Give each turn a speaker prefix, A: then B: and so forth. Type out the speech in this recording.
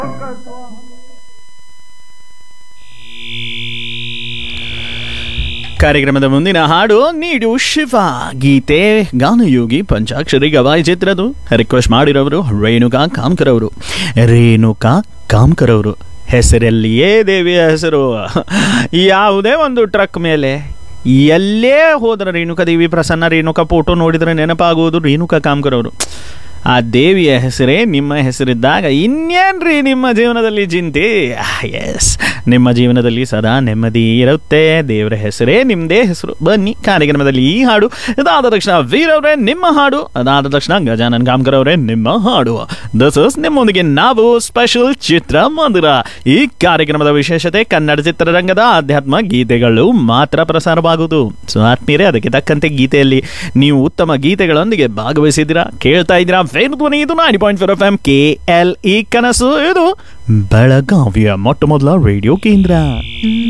A: ಕಾರ್ಯಕ್ರಮದ ಮುಂದಿನ ಹಾಡು ನೀಡು ಶಿವ ಗೀತೆ ಗಾನಯೋಗಿ ಪಂಚಾಕ್ಷರಿ ಗವಾಯಿ ಚಿತ್ರದು ರಿಕ್ವೆಸ್ಟ್ ಮಾಡಿರೋರು ರೇಣುಕಾ ಕಾಮ್ಕರ್ ಅವರು ರೇಣುಕಾ ಕಾಮ್ಕರ್ ಅವರು ಹೆಸರಲ್ಲಿಯೇ ದೇವಿಯ ಹೆಸರು ಯಾವುದೇ ಒಂದು ಟ್ರಕ್ ಮೇಲೆ ಎಲ್ಲೇ ಹೋದ್ರೆ ರೇಣುಕಾ ದೇವಿ ಪ್ರಸನ್ನ ರೇಣುಕಾ ಫೋಟೋ ನೋಡಿದ್ರೆ ನೆನಪಾಗುವುದು ರೇಣುಕಾ ಕಾಮ್ಕರ್ ಅವರು ಆ ದೇವಿಯ ಹೆಸರೇ ನಿಮ್ಮ ಹೆಸರಿದ್ದಾಗ ಇನ್ನೇನ್ರಿ ನಿಮ್ಮ ಜೀವನದಲ್ಲಿ ಚಿಂತೆ ಎಸ್ ನಿಮ್ಮ ಜೀವನದಲ್ಲಿ ಸದಾ ನೆಮ್ಮದಿ ಇರುತ್ತೆ ದೇವರ ಹೆಸರೇ ನಿಮ್ಮದೇ ಹೆಸರು ಬನ್ನಿ ಕಾರ್ಯಕ್ರಮದಲ್ಲಿ ಈ ಹಾಡು ಅದಾದ ತಕ್ಷಣ ವೀರವ್ರೆ ನಿಮ್ಮ ಹಾಡು ಅದಾದ ತಕ್ಷಣ ಗಜಾನನ್ ಕಾಮ್ಕರ್ ಅವರೇ ನಿಮ್ಮ ಹಾಡು ದಿಸ್ ಇಸ್ ನಿಮ್ಮೊಂದಿಗೆ ನಾವು ಸ್ಪೆಷಲ್ ಚಿತ್ರ ಮಂದಿರ ಈ ಕಾರ್ಯಕ್ರಮದ ವಿಶೇಷತೆ ಕನ್ನಡ ಚಿತ್ರರಂಗದ ಆಧ್ಯಾತ್ಮ ಗೀತೆಗಳು ಮಾತ್ರ ಪ್ರಸಾರವಾಗುವುದು ಸೊ ಆತ್ಮೀಯರೇ ಅದಕ್ಕೆ ತಕ್ಕಂತೆ ಗೀತೆಯಲ್ಲಿ ನೀವು ಉತ್ತಮ ಗೀತೆಗಳೊಂದಿಗೆ ಭಾಗವಹಿಸಿದ್ದೀರಾ ಕೇಳ್ತಾ ಇದ್ದೀರಾ ವೇಣು ಧ್ವನಿ ಇದು nine point four F M K L E Kanasu ಇದು ಬೆಳಗಾವಿಯ ಮೊಟ್ಟ ಮೊದಲ ರೇಡಿಯೋ ಕೇಂದ್ರ